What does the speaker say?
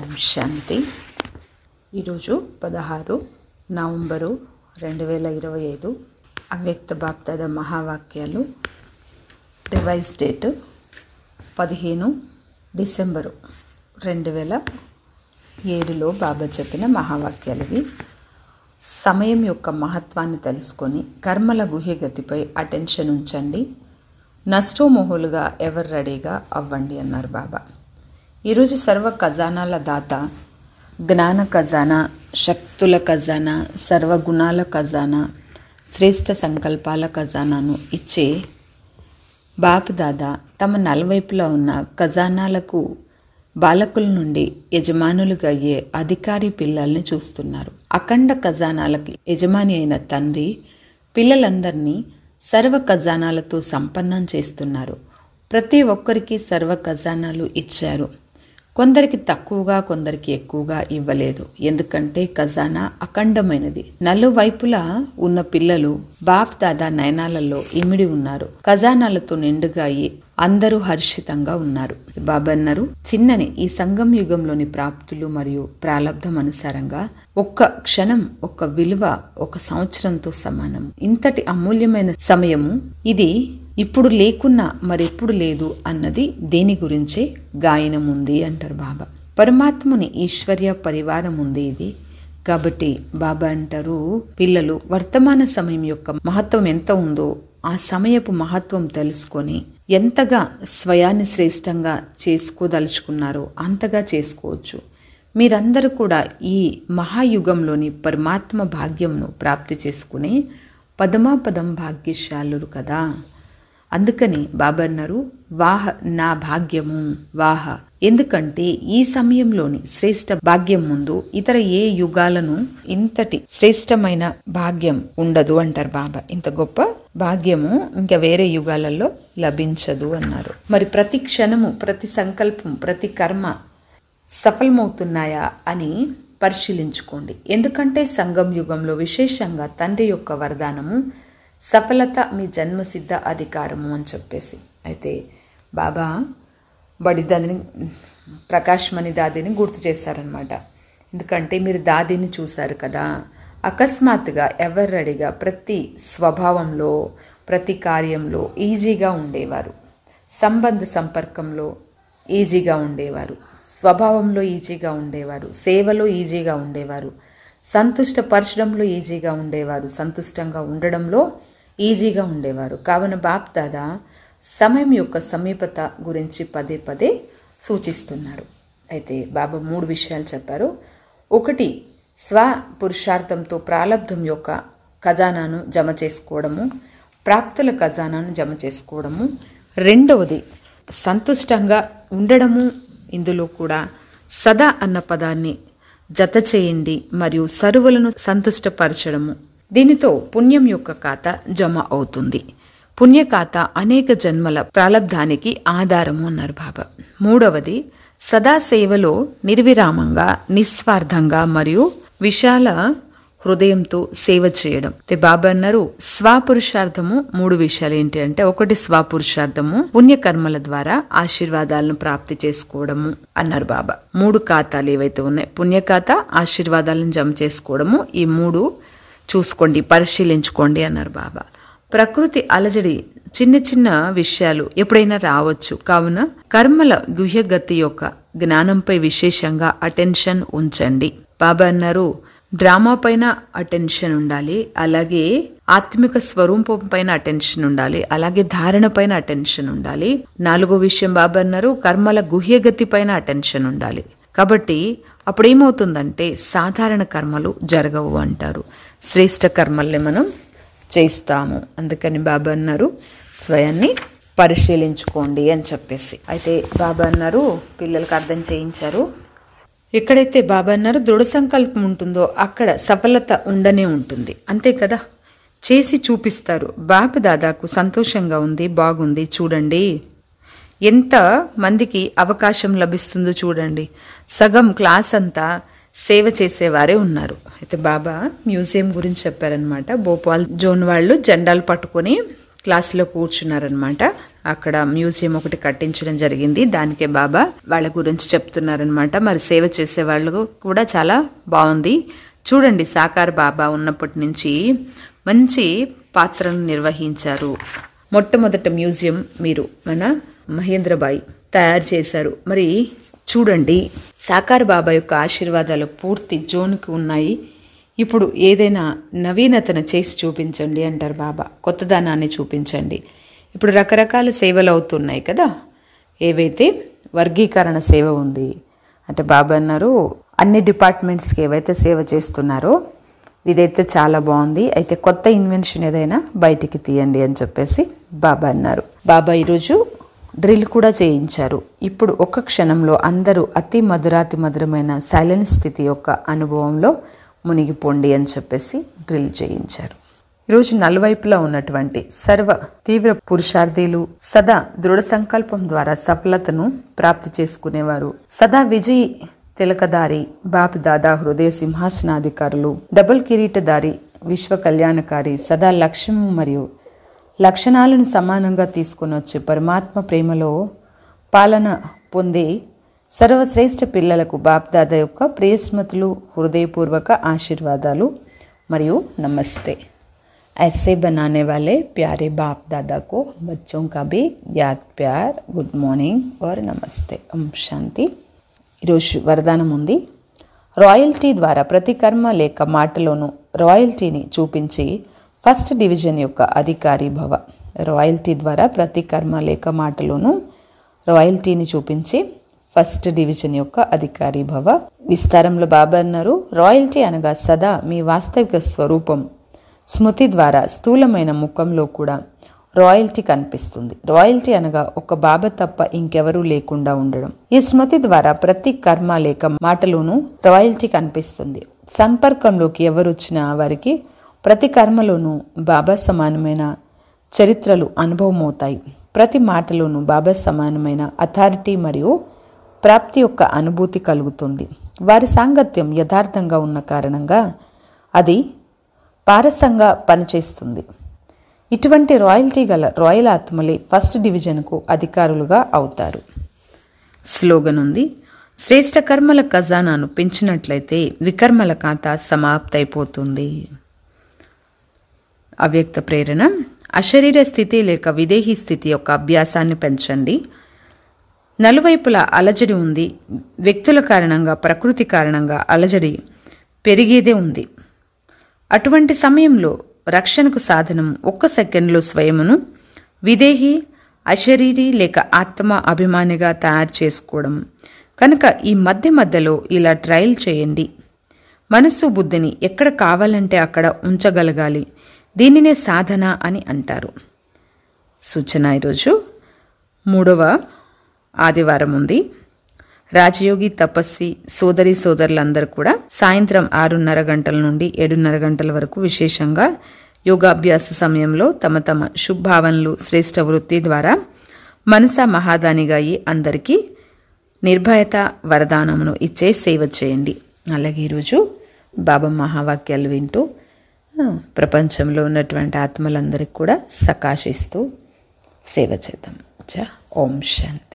ఓం శాంతి ఈరోజు పదహారు నవంబరు రెండు వేల ఇరవై ఐదు అవ్యక్త బాప్దాద మహావాక్యాలు రివైజ్ డేట్ పదిహేను డిసెంబరు రెండు వేల ఏడులో బాబా చెప్పిన మహావాక్యాలు ఇవి సమయం యొక్క మహత్వాన్ని తెలుసుకొని కర్మల గుహ్యగతిపై అటెన్షన్ ఉంచండి నష్టోమోహులుగా ఎవరు రెడీగా అవ్వండి అన్నారు బాబా ఈరోజు సర్వ ఖజానాల దాత జ్ఞాన ఖజానా శక్తుల ఖజానా సర్వగుణాల ఖజానా శ్రేష్ఠ సంకల్పాల ఖజానాను ఇచ్చే బాప్ దాదా తమ నలువైపులా ఉన్న ఖజానాలకు బాలకుల నుండి యజమానులుగా అయ్యే అధికారి పిల్లల్ని చూస్తున్నారు అఖండ ఖజానాలకి యజమాని అయిన తండ్రి పిల్లలందరినీ సర్వ ఖజానాలతో సంపన్నం చేస్తున్నారు ప్రతి ఒక్కరికి సర్వ ఖజానాలు ఇచ్చారు కొందరికి తక్కువగా కొందరికి ఎక్కువగా ఇవ్వలేదు ఎందుకంటే ఖజానా అఖండమైనది నలువైపులా ఉన్న పిల్లలు బాప్ దాదా నయనాలలో ఇమిడి ఉన్నారు ఖజానాలతో నిండుగా అయి అందరూ హర్షితంగా ఉన్నారు బాబా అన్నారు చిన్నని ఈ సంగం యుగంలోని ప్రాప్తులు మరియు ప్రాలబ్ధం అనుసారంగా ఒక్క క్షణం ఒక్క విలువ ఒక సంవత్సరంతో సమానం ఇంతటి అమూల్యమైన సమయము ఇది ఇప్పుడు లేకున్నా మరెప్పుడు లేదు అన్నది దేని గురించే గాయనం ఉంది అంటారు బాబా పరమాత్ముని ఈశ్వర్య పరివారం ఉంది ఇది కాబట్టి బాబా అంటారు పిల్లలు వర్తమాన సమయం యొక్క మహత్వం ఎంత ఉందో ఆ సమయపు మహత్వం తెలుసుకొని ఎంతగా స్వయాన్ని శ్రేష్టంగా చేసుకోదలుచుకున్నారో అంతగా చేసుకోవచ్చు మీరందరూ కూడా ఈ మహాయుగంలోని పరమాత్మ భాగ్యంను ప్రాప్తి చేసుకునే పదమాపదం భాగ్యశాలురు కదా అందుకని బాబా అన్నారు వాహ నా భాగ్యము వాహ ఎందుకంటే ఈ సమయంలోని శ్రేష్ట భాగ్యం ముందు ఇతర ఏ యుగాలను ఇంతటి శ్రేష్టమైన భాగ్యం ఉండదు అంటారు బాబా ఇంత గొప్ప భాగ్యము ఇంకా వేరే యుగాలలో లభించదు అన్నారు మరి ప్రతి క్షణము ప్రతి సంకల్పం ప్రతి కర్మ సఫలమవుతున్నాయా అని పరిశీలించుకోండి ఎందుకంటే సంగం యుగంలో విశేషంగా తండ్రి యొక్క వరదానము సఫలత మీ జన్మసిద్ధ అధికారము అని చెప్పేసి అయితే బాబా బడి దాదిని ప్రకాశ్మణి దాదిని గుర్తు చేశారనమాట ఎందుకంటే మీరు దాదిని చూశారు కదా అకస్మాత్తుగా ఎవరు రెడీగా ప్రతి స్వభావంలో ప్రతి కార్యంలో ఈజీగా ఉండేవారు సంబంధ సంపర్కంలో ఈజీగా ఉండేవారు స్వభావంలో ఈజీగా ఉండేవారు సేవలో ఈజీగా ఉండేవారు సంతుష్టపరచడంలో ఈజీగా ఉండేవారు సంతుష్టంగా ఉండడంలో ఈజీగా ఉండేవారు కావున బాప్ దాదా సమయం యొక్క సమీపత గురించి పదే పదే సూచిస్తున్నారు అయితే బాబా మూడు విషయాలు చెప్పారు ఒకటి స్వ పురుషార్థంతో ప్రాలబ్ధం యొక్క ఖజానాను జమ చేసుకోవడము ప్రాప్తుల ఖజానాను జమ చేసుకోవడము రెండవది సంతుష్టంగా ఉండడము ఇందులో కూడా సదా అన్న పదాన్ని జత చేయండి మరియు సరువులను సంతుష్టపరచడము దీనితో పుణ్యం యొక్క ఖాతా జమ అవుతుంది పుణ్య ఖాతా అనేక జన్మల ప్రాలబ్ధానికి ఆధారము అన్నారు బాబా మూడవది సదా సేవలో నిర్విరామంగా నిస్వార్థంగా మరియు విశాల హృదయంతో సేవ చేయడం బాబా అన్నారు స్వపురుషార్థము మూడు విషయాలు ఏంటి అంటే ఒకటి స్వపురుషార్థము పుణ్యకర్మల ద్వారా ఆశీర్వాదాలను ప్రాప్తి చేసుకోవడము అన్నారు బాబా మూడు ఖాతాలు ఏవైతే ఉన్నాయి పుణ్య ఖాతా ఆశీర్వాదాలను జమ చేసుకోవడము ఈ మూడు చూసుకోండి పరిశీలించుకోండి అన్నారు బాబా ప్రకృతి అలజడి చిన్న చిన్న విషయాలు ఎప్పుడైనా రావచ్చు కావున కర్మల గుహ్యగతి యొక్క జ్ఞానంపై విశేషంగా అటెన్షన్ ఉంచండి బాబా అన్నారు డ్రామా పైన అటెన్షన్ ఉండాలి అలాగే ఆత్మిక స్వరూపం పైన అటెన్షన్ ఉండాలి అలాగే ధారణ పైన అటెన్షన్ ఉండాలి నాలుగో విషయం బాబా అన్నారు కర్మల గుహ్యగతి పైన అటెన్షన్ ఉండాలి కాబట్టి అప్పుడేమవుతుందంటే సాధారణ కర్మలు జరగవు అంటారు శ్రేష్ట కర్మల్ని మనం చేస్తాము అందుకని బాబా అన్నారు స్వయాన్ని పరిశీలించుకోండి అని చెప్పేసి అయితే బాబా అన్నారు పిల్లలకు అర్థం చేయించారు ఎక్కడైతే బాబా అన్నారు దృఢ సంకల్పం ఉంటుందో అక్కడ సఫలత ఉండనే ఉంటుంది అంతే కదా చేసి చూపిస్తారు బాబు దాదాకు సంతోషంగా ఉంది బాగుంది చూడండి ఎంత మందికి అవకాశం లభిస్తుందో చూడండి సగం క్లాస్ అంతా సేవ చేసేవారే ఉన్నారు అయితే బాబా మ్యూజియం గురించి చెప్పారనమాట భోపాల్ జోన్ వాళ్ళు జెండాలు పట్టుకొని క్లాసులో కూర్చున్నారనమాట అక్కడ మ్యూజియం ఒకటి కట్టించడం జరిగింది దానికే బాబా వాళ్ళ గురించి చెప్తున్నారనమాట మరి సేవ చేసే వాళ్ళు కూడా చాలా బాగుంది చూడండి సాకార్ బాబా ఉన్నప్పటి నుంచి మంచి పాత్రను నిర్వహించారు మొట్టమొదట మ్యూజియం మీరు మన మహేంద్రబాయి తయారు చేశారు మరి చూడండి సాకార్ బాబా యొక్క ఆశీర్వాదాలు పూర్తి జోన్కి ఉన్నాయి ఇప్పుడు ఏదైనా నవీనతను చేసి చూపించండి అంటారు బాబా కొత్తదనాన్ని చూపించండి ఇప్పుడు రకరకాల సేవలు అవుతున్నాయి కదా ఏవైతే వర్గీకరణ సేవ ఉంది అంటే బాబా అన్నారు అన్ని డిపార్ట్మెంట్స్కి ఏవైతే సేవ చేస్తున్నారో ఇదైతే చాలా బాగుంది అయితే కొత్త ఇన్వెన్షన్ ఏదైనా బయటికి తీయండి అని చెప్పేసి బాబా అన్నారు బాబా ఈరోజు డ్రిల్ కూడా చేయించారు ఇప్పుడు ఒక్క క్షణంలో అందరూ అతి మధురాతి మధురమైన సైలెంట్ స్థితి యొక్క అనుభవంలో మునిగిపోండి అని చెప్పేసి డ్రిల్ చేయించారు ఈరోజు నలువైపులా ఉన్నటువంటి సర్వ తీవ్ర పురుషార్థీలు సదా దృఢ సంకల్పం ద్వారా సఫలతను ప్రాప్తి చేసుకునేవారు సదా విజయ్ తిలకదారి బాప్ దాదా హృదయ సింహాసనాధికారులు డబుల్ కిరీటదారి విశ్వ కళ్యాణకారి సదా లక్ష్యము మరియు లక్షణాలను సమానంగా తీసుకుని వచ్చే పరమాత్మ ప్రేమలో పాలన పొంది సర్వశ్రేష్ఠ పిల్లలకు బాప్దాదా యొక్క ప్రియస్మతులు హృదయపూర్వక ఆశీర్వాదాలు మరియు నమస్తే ऐसे बनाने वाले प्यारे बाप दादा को बच्चों का भी याद प्यार గుడ్ మార్నింగ్ और నమస్తే ఓం శాంతి ఈరోజు వరదానం ఉంది రాయల్టీ ద్వారా ప్రతి కర్మ లేక మాటలోనూ రాయల్టీని చూపించి ఫస్ట్ డివిజన్ యొక్క అధికారి భవ రాయల్టీ ద్వారా ప్రతి కర్మ లేక మాటలోనూ రాయల్టీని చూపించి ఫస్ట్ డివిజన్ యొక్క అధికారి భవ విస్తారంలో బాబా అన్నారు రాయల్టీ అనగా సదా మీ వాస్తవిక స్వరూపం స్మృతి ద్వారా స్థూలమైన ముఖంలో కూడా రాయల్టీ కనిపిస్తుంది రాయల్టీ అనగా ఒక బాబా తప్ప ఇంకెవరూ లేకుండా ఉండడం ఈ స్మృతి ద్వారా ప్రతి కర్మ లేక మాటలోనూ రాయల్టీ కనిపిస్తుంది సంపర్కంలోకి ఎవరు వచ్చినా వారికి ప్రతి కర్మలోనూ బాబా సమానమైన చరిత్రలు అనుభవమవుతాయి ప్రతి మాటలోనూ బాబా సమానమైన అథారిటీ మరియు ప్రాప్తి యొక్క అనుభూతి కలుగుతుంది వారి సాంగత్యం యథార్థంగా ఉన్న కారణంగా అది పారసంగా పనిచేస్తుంది ఇటువంటి రాయల్టీ గల రాయల్ ఆత్మలే ఫస్ట్ డివిజన్కు అధికారులుగా అవుతారు స్లోగన్ ఉంది శ్రేష్ఠ కర్మల ఖజానాను పెంచినట్లయితే వికర్మల ఖాతా సమాప్తైపోతుంది అవ్యక్త ప్రేరణ అశరీర స్థితి లేక విదేహీ స్థితి యొక్క అభ్యాసాన్ని పెంచండి నలువైపులా అలజడి ఉంది వ్యక్తుల కారణంగా ప్రకృతి కారణంగా అలజడి పెరిగేదే ఉంది అటువంటి సమయంలో రక్షణకు సాధనం ఒక్క సెకండ్లో స్వయమును విదేహి అశరీరి లేక ఆత్మ అభిమానిగా తయారు చేసుకోవడం కనుక ఈ మధ్య మధ్యలో ఇలా ట్రయల్ చేయండి మనస్సు బుద్ధిని ఎక్కడ కావాలంటే అక్కడ ఉంచగలగాలి దీనినే సాధన అని అంటారు సూచన ఈరోజు మూడవ ఆదివారం ఉంది రాజయోగి తపస్వి సోదరి సోదరులందరూ కూడా సాయంత్రం ఆరున్నర గంటల నుండి ఏడున్నర గంటల వరకు విశేషంగా యోగాభ్యాస సమయంలో తమ తమ శుభావనలు శ్రేష్ఠ వృత్తి ద్వారా మనసా మహాదానిగా అయి అందరికీ నిర్భయత వరదానమును ఇచ్చే సేవ చేయండి అలాగే ఈరోజు బాబా మహావాక్యాలు వింటూ ఆ, ప్రపంచంలో ఉన్నటువంటి ఆత్మలందరికీ కూడా సకాశిస్తూ సేవ చేద్దాం చ ఓం శాంతి